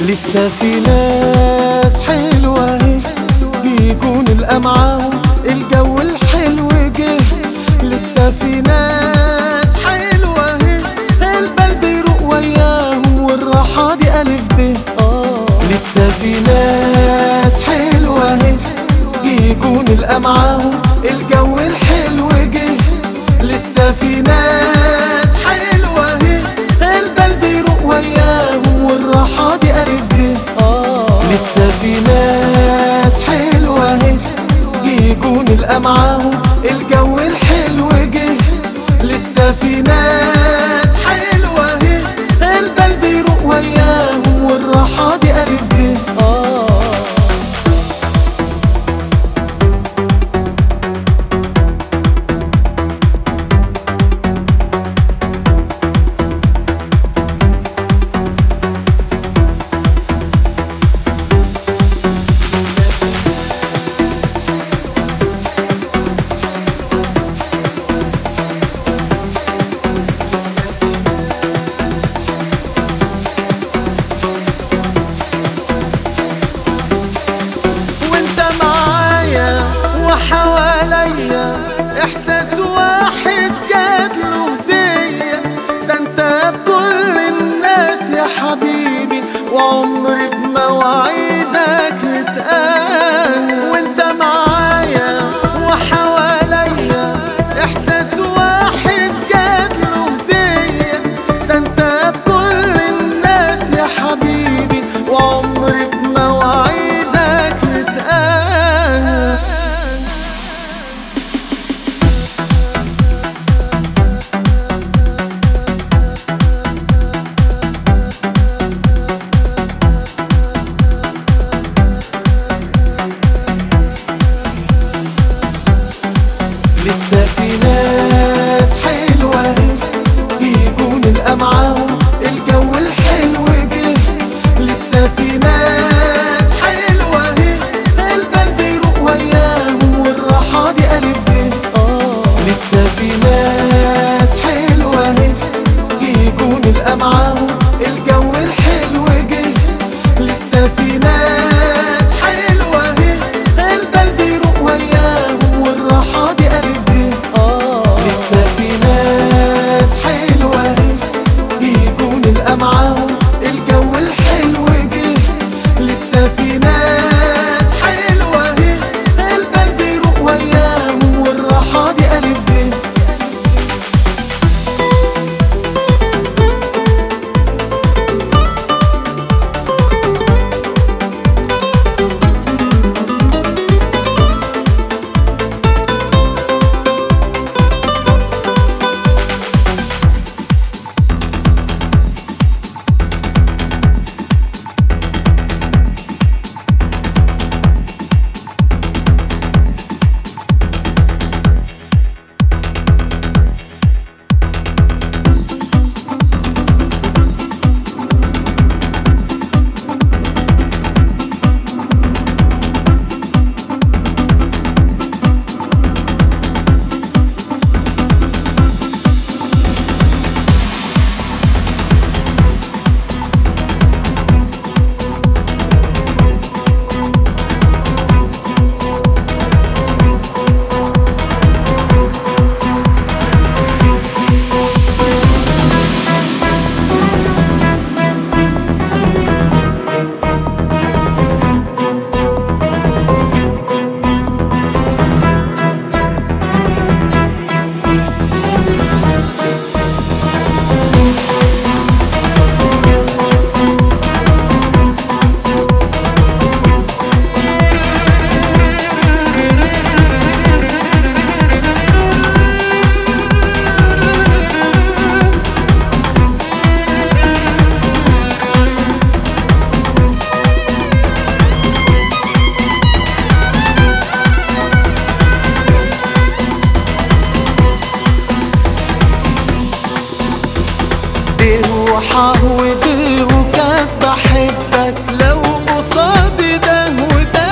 لسه في ناس حلوة اهي بيكون الأمعاهم الجو الحلو جه لسه في ناس حلوة اهي البال بيروق وياهم والراحة دي ألف ب آه لسه في ناس حلوة اهي بيكون الأمعاهم الجو الحلو جه لسه في ناس حلوة اهي البال بيروق وياهم والراحة دي ألف ب آه لسه في ناس حلوة اهي بيكون الأمعاهم الجو الحلو جه لسه في ناس حلوة اهي البال بيروق وياهم والراحة دي ألف ب آه وانت معايا وحواليا احساس واحد جات له هدية ده انت بكل الناس يا حبيبي وعمري بمواعيدك اتقال وانت معايا وحواليا احساس واحد جات له هدية ده انت بكل الناس يا حبيبي وعمري بمواعيدك اتقاس لسه في ناس حلوة اهي بيكون الأمعاهم الجو الحلو جه لسه في ناس حلوة اهي البال بيروق وياهم والراحة دي ألف ب آه لسه في ناس حلوة اهي بيكون الأمعاهم الجو الحلو جه لسه في ناس حلوة اهي البال بيروق وياهم والراحة دي ألف ب آه لسه في ناس حلوة اهي بيكون الأمعاهم الجو الحلو جه لسه في ناس حلوة اهي البال بيروق وياهم والراحة دي ألف ب به وحاه وبه وكاف بحبك لو قصادي ده وده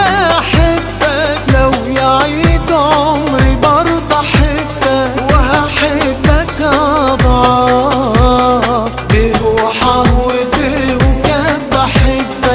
احبك لو يعيد عمري برضه احبك وهحبك اضعاف به وحاه وبه وكاف بحبك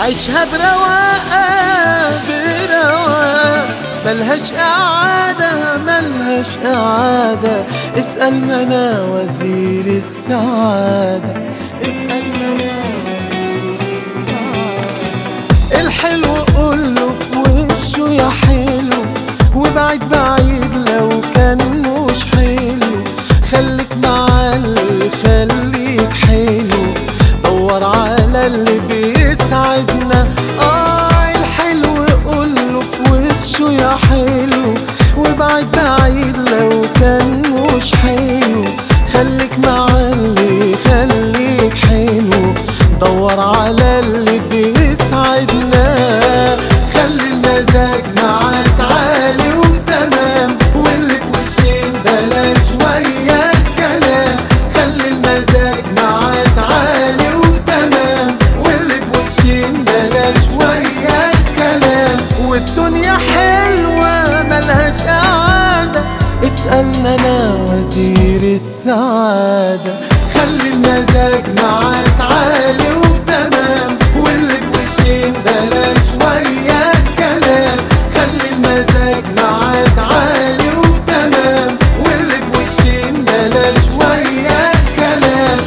عيشها برواقة برواقة ملهاش إعادة ملهاش إعادة اسألنا أنا وزير السعادة اسألنا أنا وزير السعادة الحلو قوله في وشه يا حلو وبعيد بعيد لو كان مش حلو خليك مع اللي يخليك حلو دور على اللي بيسعدنا اه الحلو قوله في وشه يا حلو وبعيد بعيد لو كان مش حلو خليك مع اللي يخليك حلو دور على اللي بيسعدنا خلي المزاج معاك عالي وتمام واللي بوشين بلاش ويا الكلام خلي المزاج معاك عالي وتمام واللي بوشين بلاش ويا الكلام والدنيا حلوة ملهاش قعدة اسألنا أنا وزير السعادة خلي المزاج معاك عالي وتمام واللي بوشين بلاش ويا الكلام خلي المزاج معاك عالي وتمام واللي بوشين بلاش ويا الكلام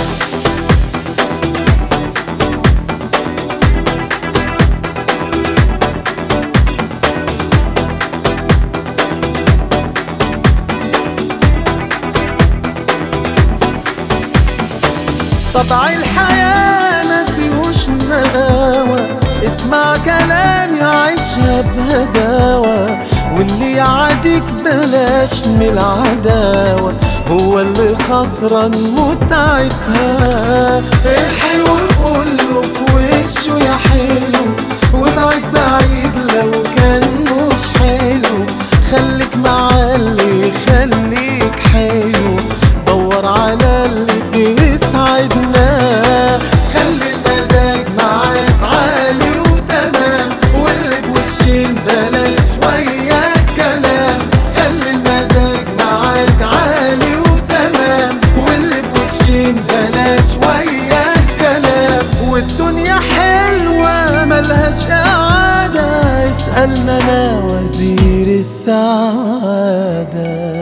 طبع الحياة ما فيهوش نداوة اسمع كلامي عيشها بهداوة واللي يعاديك بلاش من العداوة هو اللي خسران متعتها الحلو كله في وشه يا حلو وبعيد بعيد لو كان مش حلو خليك مع اللي يخليك حلو دور على اللي بيسعدنا خلي المزاج معاك عالي وتمام واللي بوشين بلاش ويا الكلام خلي المزاج معاك عالي وتمام واللي بوشين بلاش ويا الكلام والدنيا حلوة ملهاش إعادة اسألنا أنا وزير السعادة